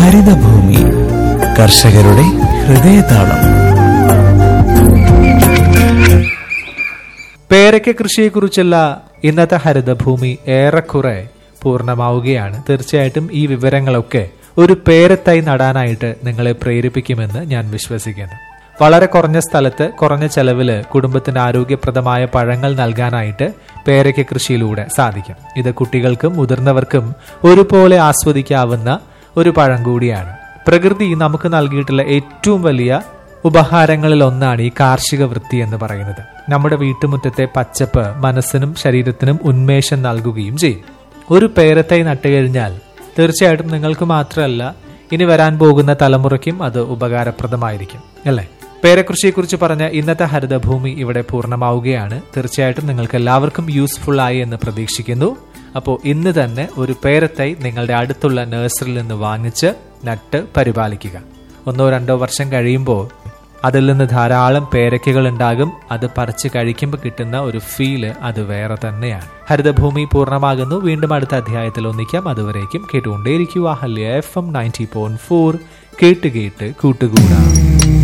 ഹരിതഭൂമി കർഷകരുടെ ഹൃദയതാളം പേരയ്ക്ക കൃഷിയെക്കുറിച്ചുള്ള ഇന്നത്തെ ഹരിതഭൂമി ഏറെക്കുറെ പൂർണ്ണമാവുകയാണ് തീർച്ചയായിട്ടും ഈ വിവരങ്ങളൊക്കെ ഒരു പേരത്തൈ നടാനായിട്ട് നിങ്ങളെ പ്രേരിപ്പിക്കുമെന്ന് ഞാൻ വിശ്വസിക്കുന്നു വളരെ കുറഞ്ഞ സ്ഥലത്ത് കുറഞ്ഞ ചെലവില് കുടുംബത്തിന് ആരോഗ്യപ്രദമായ പഴങ്ങൾ നൽകാനായിട്ട് പേരയ്ക്ക കൃഷിയിലൂടെ സാധിക്കും ഇത് കുട്ടികൾക്കും മുതിർന്നവർക്കും ഒരുപോലെ ആസ്വദിക്കാവുന്ന ഒരു പഴം കൂടിയാണ് പ്രകൃതി നമുക്ക് നൽകിയിട്ടുള്ള ഏറ്റവും വലിയ ഉപഹാരങ്ങളിൽ ഒന്നാണ് ഈ കാർഷിക വൃത്തി എന്ന് പറയുന്നത് നമ്മുടെ വീട്ടുമുറ്റത്തെ പച്ചപ്പ് മനസ്സിനും ശരീരത്തിനും ഉന്മേഷം നൽകുകയും ചെയ്യും ഒരു പേരത്തൈ നട്ടുകഴിഞ്ഞാൽ തീർച്ചയായിട്ടും നിങ്ങൾക്ക് മാത്രമല്ല ഇനി വരാൻ പോകുന്ന തലമുറയ്ക്കും അത് ഉപകാരപ്രദമായിരിക്കും അല്ലേ പേരകൃഷിയെക്കുറിച്ച് പറഞ്ഞ ഇന്നത്തെ ഹരിതഭൂമി ഇവിടെ പൂർണ്ണമാവുകയാണ് തീർച്ചയായിട്ടും നിങ്ങൾക്ക് എല്ലാവർക്കും യൂസ്ഫുൾ ആയി എന്ന് പ്രതീക്ഷിക്കുന്നു അപ്പോൾ ഇന്ന് തന്നെ ഒരു പേരത്തൈ നിങ്ങളുടെ അടുത്തുള്ള നഴ്സറിയിൽ നിന്ന് വാങ്ങിച്ച് നട്ട് പരിപാലിക്കുക ഒന്നോ രണ്ടോ വർഷം കഴിയുമ്പോൾ അതിൽ നിന്ന് ധാരാളം പേരയ്ക്കകൾ ഉണ്ടാകും അത് പറിച്ച് കഴിക്കുമ്പോൾ കിട്ടുന്ന ഒരു ഫീല് അത് വേറെ തന്നെയാണ് ഹരിതഭൂമി പൂർണ്ണമാകുന്നു വീണ്ടും അടുത്ത അധ്യായത്തിൽ ഒന്നിക്കാം അതുവരേക്കും കേട്ടുകൊണ്ടേയിരിക്കുക ഹല്യ F M ninety point four കേട്ട് കേട്ട് കൂട്ടുകൂടാം